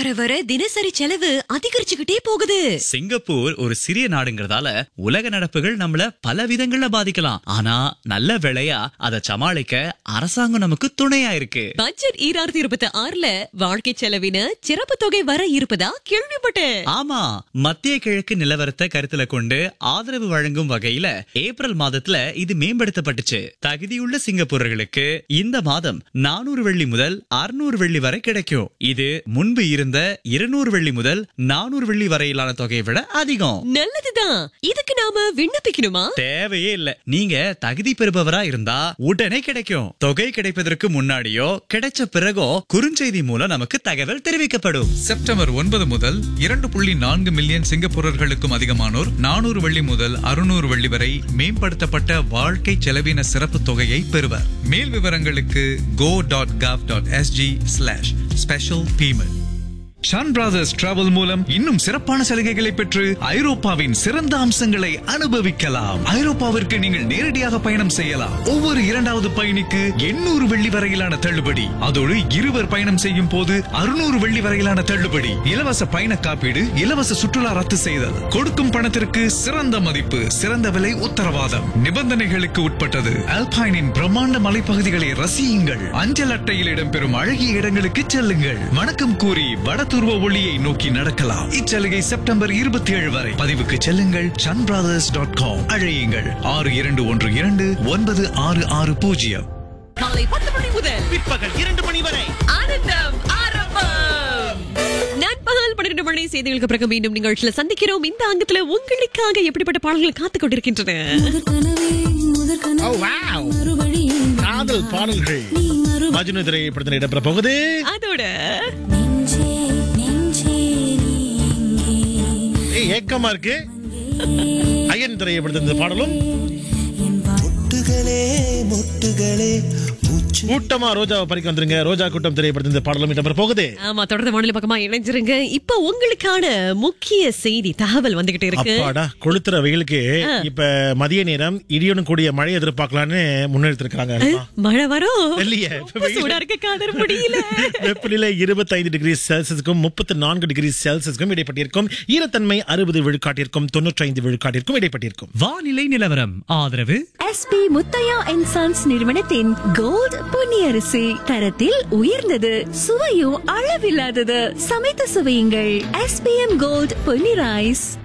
வர தினசரி செலவு அதிகரிச்சுக்கிட்டே போகுது சிங்கப்பூர் ஒரு சிறிய நாடுங்கிறதால உலக நடப்புகள் நம்மள பல விதங்கள்ல பாதிக்கலாம் ஆனா நல்ல வேளையா அதை சமாளிக்க அரசாங்கம் நமக்கு துணையா இருக்கு பட்ஜெட் ஈராயிரத்தி இருபத்தி ஆறுல வாழ்க்கை செலவின சிறப்பு தொகை வர இருப்பதா கேள்விப்பட்டேன் ஆமா மத்திய கிழக்கு நிலவரத்தை கருத்துல கொண்டு ஆதரவு வழங்கும் வகையில ஏப்ரல் மாதத்துல இது மேம்படுத்தப்பட்டுச்சு தகுதியுள்ள சிங்கப்பூரர்களுக்கு இந்த மாதம் நானூறு வெள்ளி முதல் அறுநூறு வெள்ளி வரை கிடைக்கும் இது முன்பு இருந்த இருநூறு வெள்ளி முதல் நானூறு வெள்ளி வரையிலான தொகையை விட அதிகம் நல்லதுதான் இதுக்கு நாம விண்ணப்பிக்கணுமா தேவையே இல்ல நீங்க தகுதி பெறுபவரா இருந்தா உடனே கிடைக்கும் தொகை கிடைப்பதற்கு முன்னாடியோ கிடைச்ச பிறகோ குறுஞ்செய்தி மூலம் நமக்கு தகவல் தெரிவிக்கப்படும் செப்டம்பர் ஒன்பது முதல் இரண்டு புள்ளி நான்கு மில்லியன் சிங்கப்பூரர்களுக்கும் அதிகமானோர் நானூறு வெள்ளி முதல் அறுநூறு வெள்ளி வரை மேம்படுத்தப்பட்ட வாழ்க்கை செலவின சிறப்பு தொகையை பெறுவர் மேல் விவரங்களுக்கு go dot gov dot SG slash special payment Shan Brothers Travel மூலம் இன்னும் சிறப்பான சலுகைகளை பெற்று ஐரோப்பாவின் சிறந்த அம்சங்களை அனுபவிக்கலாம் ஐரோப்பாவிற்கு நீங்கள் நேரடியாக பயணம் செய்யலாம் ஒவ்வொரு இரண்டாவது பயணிக்கு எண்ணூறு வெள்ளி வரையிலான தள்ளுபடி அதோடு இருவர் பயணம் செய்யும் போது அறுநூறு வெள்ளி வரையிலான தள்ளுபடி இலவச பயண காப்பீடு இலவச சுற்றுலா ரத்து செய்தல் கொடுக்கும் பணத்திற்கு சிறந்த மதிப்பு சிறந்த விலை உத்தரவாதம் நிபந்தனைகளுக்கு உட்பட்டது அல்பைனின் பிரம்மாண்ட மலைப்பகுதிகளை ரசியுங்கள் அஞ்சல் அட்டையில் இடம்பெறும் அழகிய இடங்களுக்கு செல்லுங்கள் வணக்கம் கூறி வடதுருவ ஒளியை நோக்கி நடக்கலாம் இச்சலுகை செப்டம்பர் இருபத்தி ஏழு வரை பதிவுக்கு செல்லுங்கள் சன் பிரதர்ஸ் டாட் காம் அழையுங்கள் ஆறு இரண்டு ஒன்று இரண்டு ஒன்பது ஆறு ஆறு பூஜ்ஜியம் காலை பத்து மணி முதல் பிற்பகல் இரண்டு மணி வரை ஆனந்தம் ஆரம்பம் நண்பகல் பன்னிரண்டு மணி செய்திகளுக்கு பிறகு மீண்டும் நிகழ்ச்சியில சந்திக்கிறோம் இந்த அங்கத்துல உங்களுக்காக எப்படிப்பட்ட பாடல்கள் காத்துக் கொண்டிருக்கின்றன Oh, wow. காதல் பாடல்கள் மஜ்னு திரைப்படத்தில் இடம்பெற போகுது அதோட ஏய், ஏக்கமா இருக்கு ஐயன் திரைப்படத்தில் இந்த பாடலும் முட்டுகளே முட்டுகளே மூச்சு கூட்டமா ரோஜாவை பறிக்க வந்துருங்க ரோஜா கூட்டம் திரைப்படத்தில் இந்த பாடலும் இடம்பெற போகுது ஆமா தொடர்ந்து வானிலை பக்கமா இணைஞ்சிருங்க இப்ப உங்களுக்கான முக்கிய செய்தி தகவல் வந்துகிட்டு இருக்கு அப்பாடா கொளுத்துற வெயிலுக்கு இப்ப மதிய நேரம் இடியுடன் கூடிய மழை எதிர்பார்க்கலான்னு முன்னெடுத்திருக்காங்க மழை வரும் இல்லையே, இப்ப ரொம்ப சூடா இருக்க காதர் முடியல வெப்பநிலை இருபத்தைந்து டிகிரி செல்சியஸுக்கும் முப்பத்தி நான்கு டிகிரி செல்சியஸுக்கும் இடைப்பட்டிருக்கும் ஈரத்தன்மை அறுபது விழுக்காட்டிற்கும் தொன்னூற்றி ஐந்து விழுக்காட்டிற்கும் இடைப்பட்டிருக்கும் வானிலை நிலவரம் ஆதரவு எஸ்பி முத்தையா அண்ட் சன்ஸ் நிறுவனத்தின் கோல்ட் பொன்னியரிசி தரத்தில் உயர்ந்தது சுவையும் அளவில்லாதது சமைத்து சுவையுங்கள் எஸ்பிஎம் கோல்ட் பொன்னி ரைஸ்